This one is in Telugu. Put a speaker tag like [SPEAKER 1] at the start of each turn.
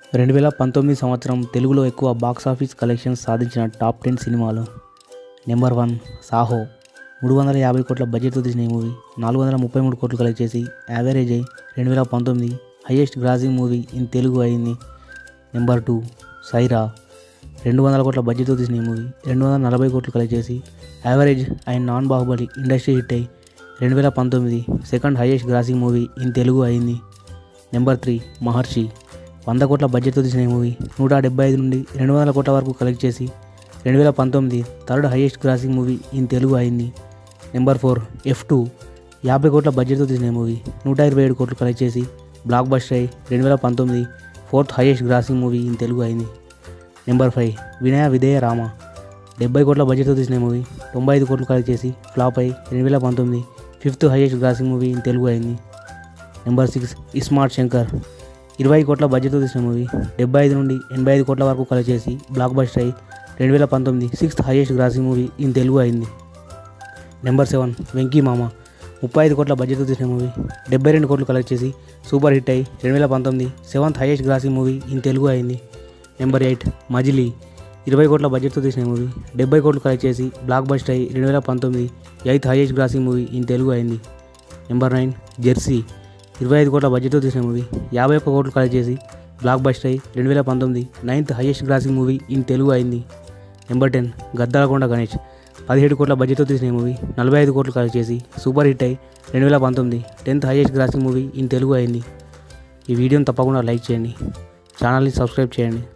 [SPEAKER 1] రెండు వేల పంతొమ్మిది సంవత్సరం తెలుగులో ఎక్కువ బాక్స్ ఆఫీస్ కలెక్షన్స్ సాధించిన టాప్ టెన్ సినిమాలు నెంబర్ వన్ సాహో మూడు వందల యాభై కోట్ల బడ్జెట్తో తీసిన ఈ మూవీ నాలుగు వందల ముప్పై మూడు కోట్లు కలెక్ట్ చేసి యావరేజ్ అయి రెండు వేల పంతొమ్మిది highest grossing movie in Telugu అయింది నెంబర్ టూ సైరా రెండు వందల కోట్ల బడ్జెట్తో తీసిన ఈ మూవీ రెండు వందల నలభై కోట్లు కలెక్ట్ చేసి average and non Baahubali industry hit అయి రెండు వేల పంతొమ్మిది second highest grossing movie in Telugu అయింది నెంబర్ త్రీ మహర్షి వంద కోట్ల బడ్జెట్తో తీసిన ఈ మూవీ నూట డెబ్బై ఐదు నుండి రెండు వందల కోట్ల వరకు కలెక్ట్ చేసి రెండు వేల పంతొమ్మిది third highest grossing movie in Telugu అయింది నెంబర్ ఫోర్ ఎఫ్ టూ యాభై కోట్ల బడ్జెట్తో తీసిన ఈ మూవీ నూట ఇరవై ఏడు కోట్లు కలెక్ట్ చేసి బ్లాక్ బస్టర్ అయి రెండు వేల పంతొమ్మిది fourth highest grossing movie in Telugu అయింది నెంబర్ ఫైవ్ వినయ విధేయ రామ డెబ్బై కోట్ల బడ్జెట్తో తీసిన ఈ మూవీ తొంభై ఐదు కోట్లు కలెక్ట్ చేసి ఫ్లాప్ అయి రెండు వేల పంతొమ్మిది fifth highest grossing movie in Telugu అయింది నెంబర్ సిక్స్ ఇస్మార్ట్ శంకర్ ఇరవై కోట్ల బడ్జెట్తో తీసిన మూవీ డెబ్బై ఐదు నుండి ఎనభై ఐదు కోట్ల వరకు కలెక్ట్ చేసి బ్లాక్ బస్టర్ అయి రెండు వేల పంతొమ్మిది sixth highest grossing movie in Telugu అయింది నెంబర్ సెవెన్ వెంకీ మామ ముప్పై ఐదు కోట్ల బడ్జెట్తో తీసిన మూవీ డెబ్బై రెండు కోట్లు కలెక్ట్ చేసి సూపర్ హిట్ అయి రెండు వేల పంతొమ్మిది seventh highest grossing movie in Telugu అయింది నెంబర్ ఎయిట్ మజిలీ ఇరవై కోట్ల బడ్జెట్తో తీసిన మూవీ డెబ్బై కోట్లు కలెక్ట్ చేసి బ్లాక్ బస్టర్ అయి రెండు వేల పంతొమ్మిది eighth highest grossing movie in Telugu అయింది నెంబర్ నైన్ జెర్సీ ఇరవై ఐదు కోట్ల బడ్జెట్తో తీసిన మూవీ యాభై ఒక్క కోట్లు కలెక్ట్ చేసి బ్లాక్ బస్టర్ అయి రెండు వేల పంతొమ్మిది ninth highest grossing movie in Telugu అయింది నెంబర్ టెన్ గద్దాలకొండ గణేష్ పదిహేడు కోట్ల బడ్జెట్తో తీసిన ఈ మూవీ నలభై ఐదు కోట్లు కలెక్ట్ చేసి సూపర్ హిట్ అయి రెండు వేల పంతొమ్మిది tenth highest grossing movie in Telugu అయింది ఈ వీడియోని తప్పకుండా లైక్ చేయండి ఛానల్ని సబ్స్క్రైబ్ చేయండి